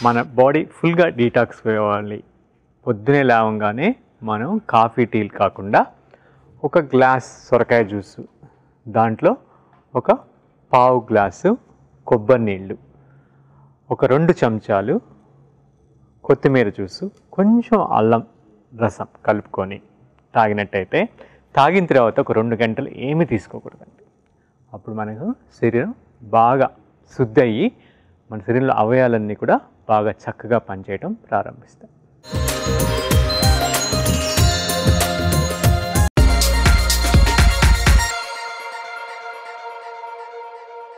మన బాడీ ఫుల్గా డీటాక్స్ అవ్వాలి పొద్దునే లేవగానే మనం కాఫీ టీలు కాకుండా ఒక గ్లాస్ సొరకాయ జ్యూసు దాంట్లో ఒక పావు గ్లాసు కొబ్బరి నీళ్ళు ఒక రెండు చెంచాలు కొత్తిమీర జ్యూసు కొంచెం అల్లం రసం కలుపుకొని తాగినట్టయితే తాగిన తర్వాత ఒక రెండు గంటలు ఏమీ తీసుకోకూడదండి అప్పుడు మనకు శరీరం బాగా శుద్ధి అయ్యి మన శరీరంలో అవయాలన్నీ కూడా బాగా చక్కగా పనిచేయడం ప్రారంభిస్తాయి